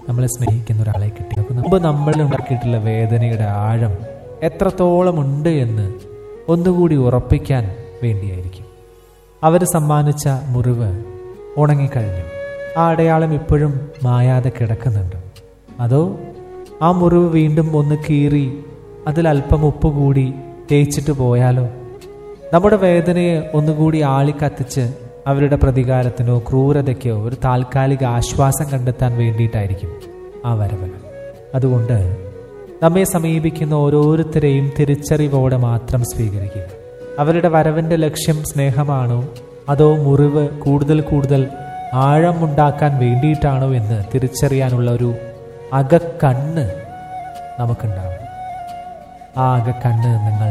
നമ്മളെ സ്നേഹിക്കുന്ന ഒരാളെ കിട്ടി അപ്പോൾ മുമ്പ് നമ്മളിൽ ഉണ്ടാക്കിയിട്ടുള്ള വേദനയുടെ ആഴം എത്രത്തോളം ഉണ്ട് എന്ന് ഒന്നുകൂടി ഉറപ്പിക്കാൻ വേണ്ടിയായിരിക്കും അവർ സമ്മാനിച്ച മുറിവ് ഉണങ്ങിക്കഴിഞ്ഞു ആ അടയാളം ഇപ്പോഴും മായാതെ കിടക്കുന്നുണ്ട് അതോ ആ മുറിവ് വീണ്ടും ഒന്ന് കീറി അതിൽ അല്പം ഉപ്പ് കൂടി തേച്ചിട്ട് പോയാലോ നമ്മുടെ വേദനയെ ഒന്നുകൂടി ആളിക്കത്തിച്ച് അവരുടെ പ്രതികാരത്തിനോ ക്രൂരതയ്ക്കോ ഒരു താൽക്കാലിക ആശ്വാസം കണ്ടെത്താൻ വേണ്ടിയിട്ടായിരിക്കും ആ വരവ് അതുകൊണ്ട് നമ്മെ സമീപിക്കുന്ന ഓരോരുത്തരെയും തിരിച്ചറിവോടെ മാത്രം സ്വീകരിക്കുക അവരുടെ വരവിന്റെ ലക്ഷ്യം സ്നേഹമാണോ അതോ മുറിവ് കൂടുതൽ കൂടുതൽ ആഴമുണ്ടാക്കാൻ വേണ്ടിയിട്ടാണോ എന്ന് തിരിച്ചറിയാനുള്ള ഒരു അകക്കണ്ണ് നമുക്കുണ്ടാവും ആ അകക്കണ്ണ് നിങ്ങൾ